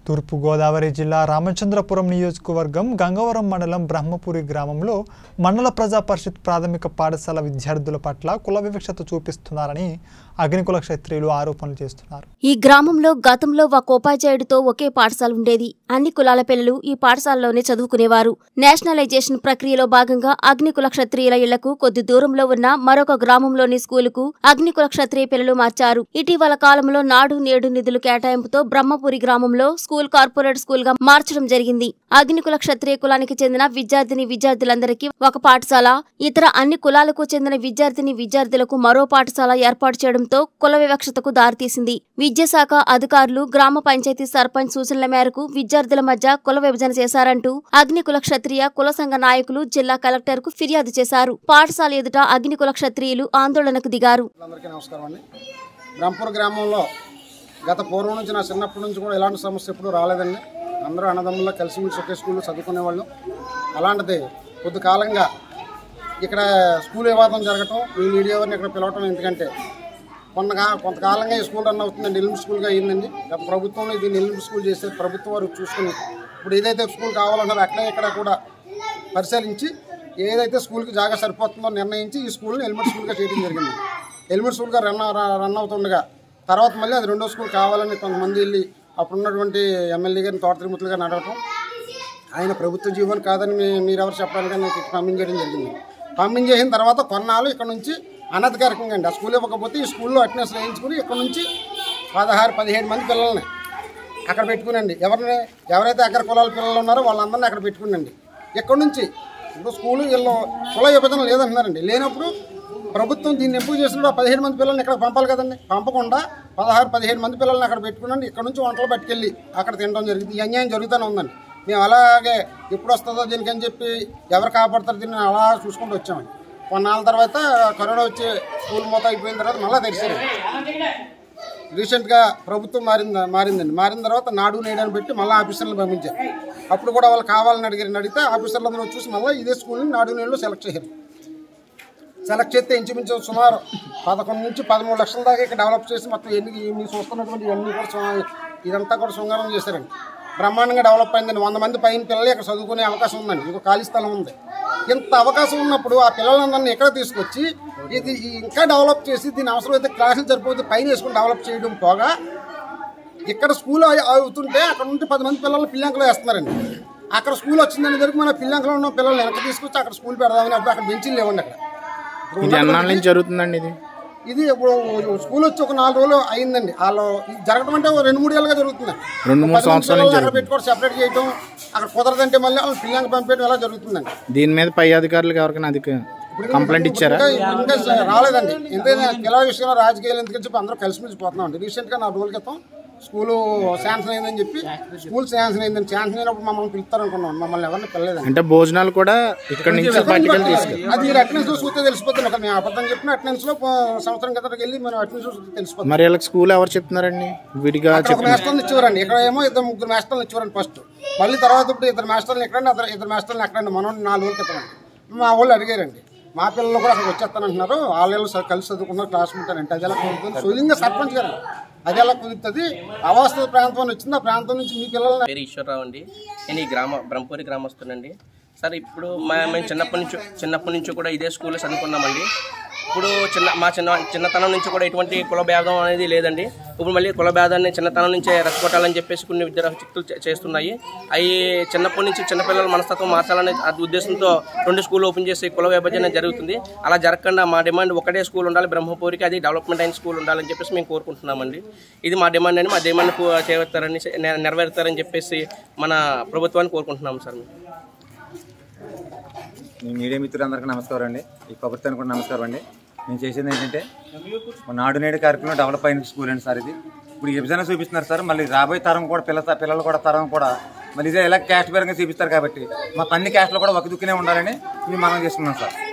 తూర్పుగోదావరి జిల్లా రామచంద్రపురం నియోజకవర్గం గంగవరం మండలం బ్రహ్మపురి గ్రామంలో మండల ప్రజా పరిషత్ ప్రాథమిక పాఠశాల విద్యార్థుల పట్ల కుల వివక్షత చూపిస్తున్నారని అగ్నికుల క్షత్రియులు ఆరోపణలు చేస్తున్నారు ఈ గ్రామంలో గతంలో ఒక ఉపాధ్యాయుడితో ఒకే పాఠశాల ఉండేది అన్ని కులాల పిల్లలు ఈ పాఠశాలలోనే చదువుకునేవారు నేషనలైజేషన్ ప్రక్రియలో భాగంగా అగ్నికుల క్షత్రియుల ఇళ్లకు కొద్ది దూరంలో ఉన్న మరొక గ్రామంలోని స్కూలుకు అగ్నికుల క్షత్రియ పిల్లలు మార్చారు ఇటీవల కాలంలో నాడు నేడు నిధులు కేటాయింపుతో బ్రహ్మపురి గ్రామంలో స్కూల్ కార్పొరేట్ స్కూల్ గా మార్చడం జరిగింది అగ్నికుల క్షత్రియ కులానికి చెందిన విద్యార్థిని విద్యార్థులందరికీ ఒక పాఠశాల ఇతర అన్ని కులాలకు చెందిన విద్యార్థిని విద్యార్థులకు మరో పాఠశాల ఏర్పాటు చేయడంతో కుల వివక్షతకు దారితీసింది విద్యాశాఖ అధికారులు గ్రామ పంచాయతీ సర్పంచ్ సూచనల మేరకు విద్యార్థుల మధ్య కుల విభజన చేశారంటూ అగ్నికుల క్షత్రియ కుల సంఘ నాయకులు జిల్లా కలెక్టర్ కు ఫిర్యాదు చేశారు పాఠశాల ఎదుట అగ్నికుల క్షత్రియులు ఆందోళనకు దిగారు అందరికీ నమస్కారం అండి బ్రహ్మపూర్ గ్రామంలో గత పూర్వం నుంచి నా చిన్నప్పటి నుంచి కూడా ఇలాంటి సమస్య ఎప్పుడూ రాలేదండి అందరూ అన్నదమ్ముల్లో కలిసిమెలిసి ఒకే స్కూల్లో చదువుకునేవాళ్ళు అలాంటిది కొద్ది కాలంగా ఇక్కడ స్కూల్ వివాదం జరగటం ఈ మీడియా వారిని ఇక్కడ పిలవటం ఎందుకంటే కొంతగా కొంతకాలంగా ఈ స్కూల్ రన్ అవుతుందండి ఎలిమెంట్ స్కూల్గా అయ్యిందండి గత ప్రభుత్వంలో దీన్ని ఎలిమెంట్ స్కూల్ చేస్తే ప్రభుత్వం వారు చూసుకుని ఇప్పుడు ఏదైతే స్కూల్ కావాలన్నారో అక్కడే ఇక్కడ కూడా పరిశీలించి ఏదైతే స్కూల్కి జాగా సరిపోతుందో నిర్ణయించి ఈ స్కూల్ని ఎలిమెంట్ స్కూల్గా చేయడం జరిగింది ఎలిమెంట్ స్కూల్గా రన్ రన్ అవుతుండగా తర్వాత మళ్ళీ అది రెండో స్కూల్ కావాలని కొంతమంది వెళ్ళి అప్పుడు ఉన్నటువంటి ఎమ్మెల్యే గారిని తోట తిరుమతులు గారిని అడగటం ఆయన ప్రభుత్వ జీవన్ కాదని మీ మీరెవరు చెప్పడానికి నాకు ఇటు పంపించడం జరిగింది పంపించేసిన తర్వాత కొన్నాళ్ళు ఇక్కడ నుంచి అనధికారికంగా అండి ఆ స్కూల్ ఇవ్వకపోతే ఈ స్కూల్లో అటెండెన్స్ వేయించుకుని ఇక్కడ నుంచి పదహారు పదిహేడు మంది పిల్లల్ని అక్కడ పెట్టుకునండి ఎవరిని ఎవరైతే అగ్ర కులాల పిల్లలు ఉన్నారో వాళ్ళందరినీ అక్కడ పెట్టుకునండి ఇక్కడ నుంచి ఇప్పుడు స్కూల్ వీళ్ళు కుల విభజన లేదంటున్నారండి లేనప్పుడు ప్రభుత్వం దీన్ని ఎంపిక చేసినప్పుడు ఆ పదిహేడు మంది పిల్లల్ని ఇక్కడ పంపాలి కదండి పంపకుండా పదహారు పదిహేడు మంది పిల్లల్ని అక్కడ పెట్టుకునండి ఇక్కడ నుంచి వంటలు పట్టుకెళ్ళి అక్కడ తినడం జరిగింది ఈ అన్యాయం జరుగుతూనే ఉందండి మేము అలాగే ఎప్పుడు వస్తుందో దీనికని చెప్పి ఎవరు కాపాడతారు దీన్ని అలా చూసుకుంటూ వచ్చామండి కొన్నాళ్ళ తర్వాత కరోనా వచ్చి స్కూల్ మొత్తం అయిపోయిన తర్వాత మళ్ళీ తెరిచారు రీసెంట్గా ప్రభుత్వం మారింది మారిందండి మారిన తర్వాత నాడు నేడు అని పెట్టి మళ్ళీ ఆఫీసర్లు పంపించారు అప్పుడు కూడా వాళ్ళు కావాలని అడిగారు అడిగితే ఆఫీసర్లు అందరూ చూసి మళ్ళీ ఇదే స్కూల్ని నాడు నేడులో సెలెక్ట్ చేశారు సెలెక్ట్ చేస్తే ఇంచుమించు సుమారు పదకొండు నుంచి పదమూడు లక్షల దాకా ఇక్కడ డెవలప్ చేసి మొత్తం ఎన్ని మీరు చూస్తున్నటువంటి ఇవన్నీ కూడా సు- ఇదంతా కూడా శృంగారం చేశారండి బ్రహ్మాండంగా డెవలప్ అయిందండి వంద మంది పైన పిల్లలు ఇక్కడ చదువుకునే అవకాశం ఉందండి ఇంకో ఖాళీ స్థలం ఉంది ఇంత అవకాశం ఉన్నప్పుడు ఆ పిల్లలందరినీ ఇక్కడ తీసుకొచ్చి ఇది ఇంకా డెవలప్ చేసి దీని అవసరమైతే క్లాసులు సరిపోతే పైన వేసుకుని డెవలప్ చేయడం పోగా ఇక్కడ స్కూల్ అయి- అవుతుంటే అక్కడ నుండి పది మంది పిల్లలు పిల్లంకలు వేస్తున్నారండి అక్కడ స్కూల్ వచ్చిందని దగ్గర మన పిల్లంకలో ఉన్న పిల్లలు వెనక్కి తీసుకొచ్చి అక్కడ స్కూల్ పెడదామని అప్పుడు అక్కడ బెంచీలు లేవండి అక్కడ ఇప్పుడు ఇది ఎన్నాళ్ళ ఉన్నటువంటి- నుంచి జరుగుతుందండి ఇది ఇది ఇప్పుడు స్కూల్ వచ్చి ఒక నాలుగు రోజులు అయిందండి వాళ్ళు ఇది జరగడం అంటే ఓ రెండు మూడు ఏళ్ళుగా జరుగుతుంది రెండు మూడు పది మంది సంవత్సరాల పిల్లల్ని నుంచి అక్కడ పెట్టుకోవడం సెపరేట్ చేయడం అక్కడ కుదరదంటే మళ్ళీ వాళ్ళని పిల్లలకి పంపేయడం ఇలా జరుగుతుందండి దీని మీద పై అధికారులకు ఎవరికైనా అధిక కంప్లైంట్ ఇచ్చారా ఇంకా- ఇంకా రాలేదండి ఎందుకంటే పిల్లల విషయంలో రాజకీయాలు ఎందుకని చెప్పి అందరూ కలిసిమెలిసి పోతున్నాం అండి రీసెంట్గా నా రోజుల క్రితం స్కూలు శాంక్షన్ అయిందని చెప్పి స్కూల్ శాంక్షన్ అయిందని శాంక్షన్ అయినప్పుడు మమ్మల్ని పిలుస్తారు అనుకున్నాం మమ్మల్ని ఎవరిని పిల్లలేదండి అంటే భోజనాలు కూడా ఇక్కడ నుంచి పట్టుకెళ్ళి తీసుకెళ్ళి అది మీరు అటెండెన్స్ చూస్తే తెలిసిపోతుంది ఒక మేము అబద్ధం చెప్పిన అటెండెన్స్ లో పో- సంవత్సరం క్రితం వెళ్ళి మనం అటెండెన్స్ చూస్తే తెలిసిపోతుంది మరి వీళ్ళకి స్కూల్ ఎవరు చెప్తున్నారండి విడిగా అక్కడ ఒక చెప్తున్నారు మాస్టర్ని ఇచ్చేవారండి ఇక్కడ ఏమో ఇద్దరు ముగ్గురు మాస్టర్లు ఇచ్చేవారండి ఫస్ట్ మళ్ళీ తర్వాత ఇప్పుడు ఇద్దరు మాస్టర్లు ఎక్కడండి అతను ఇద్దరు మాస్టర్లు ఎక్కడండి మనం నాలుగు రోజుల క్రితం అండి. మా వాళ్ళు అడిగారండి మా పిల్లలు కూడా అక్కడికి వచ్చేస్తానంటున్నారు వాళ్ళు స- కలిసి చదువుకున్నారు క్లాస్ ఉంటారంటే అది ఎలా కుదురుతుంది స్వయంగా సర్పంచ్ గారు అది ఎలా కుదురుతుంది అవాస్తవ ప్రాంతం అని వచ్చింది ఆ ప్రాంతం నుంచి మీ పిల్లల్ని పేరు ఈశ్వరరావు అండి నేను ఈ గ్రామ బ్రహ్మపురి గ్రామస్తునండి సార్ ఇప్పుడు మా మేము చిన్నప్పటి నుంచి చిన్నప్పటి నుంచి కూడా ఇదే స్కూల్లో చదువుకున్నామండి ఇప్పుడు చిన్న మా చిన్న చిన్నతనం నుంచి కూడా ఎటువంటి కుల భేదం అనేది లేదండి ఇప్పుడు మళ్ళీ కుల భేదాన్ని చిన్నతనం నుంచే రెచ్చగొట్టాలని చెప్పేసి కొన్ని విద్యాశక్తులు చే- చేస్తున్నాయి అవి చిన్నప్పటి నుంచి చిన్నపిల్లల మనస్తత్వం మార్చాలనే ఆ ఉద్దేశంతో రెండు స్కూల్ ఓపెన్ చేసి కుల విభజన జరుగుతుంది అలా జరగకుండా మా డిమాండ్ ఒకటే స్కూల్ ఉండాలి బ్రహ్మపురికి అది డెవలప్మెంట్ అయిన స్కూల్ ఉండాలని చెప్పేసి మేము కోరుకుంటున్నామండి ఇది మా డిమాండ్ అని మా డిమాండ్ పు- చేస్తారని నె- నెరవేరుతారని చెప్పేసి మన ప్రభుత్వాన్ని కోరుకుంటున్నాం సార్ మేము మీ మీడియా మిత్రులందరికీ నమస్కారం అండి ఈ ప్రభుత్వానికి కూడా నమస్కారం అండి నేను చేసేది ఏంటంటే మన నాడు నేడు కార్యక్రమం డెవలప్ అయిన స్కూల్ అండి సార్ ఇది ఇప్పుడు ఈ విభజన చూపిస్తున్నారు సార్ మళ్ళీ రాబోయే తరం కూడా పిల్ల పిల్లలు కూడా తరం కూడా మళ్ళీ ఇదే ఎలా క్యాస్ట్ పరంగా చూపిస్తారు కాబట్టి మాకు అన్ని క్యాస్ట్లు కూడా ఒక దుక్కునే ఉండాలని మేము మనం చేసుకున్నాం సార్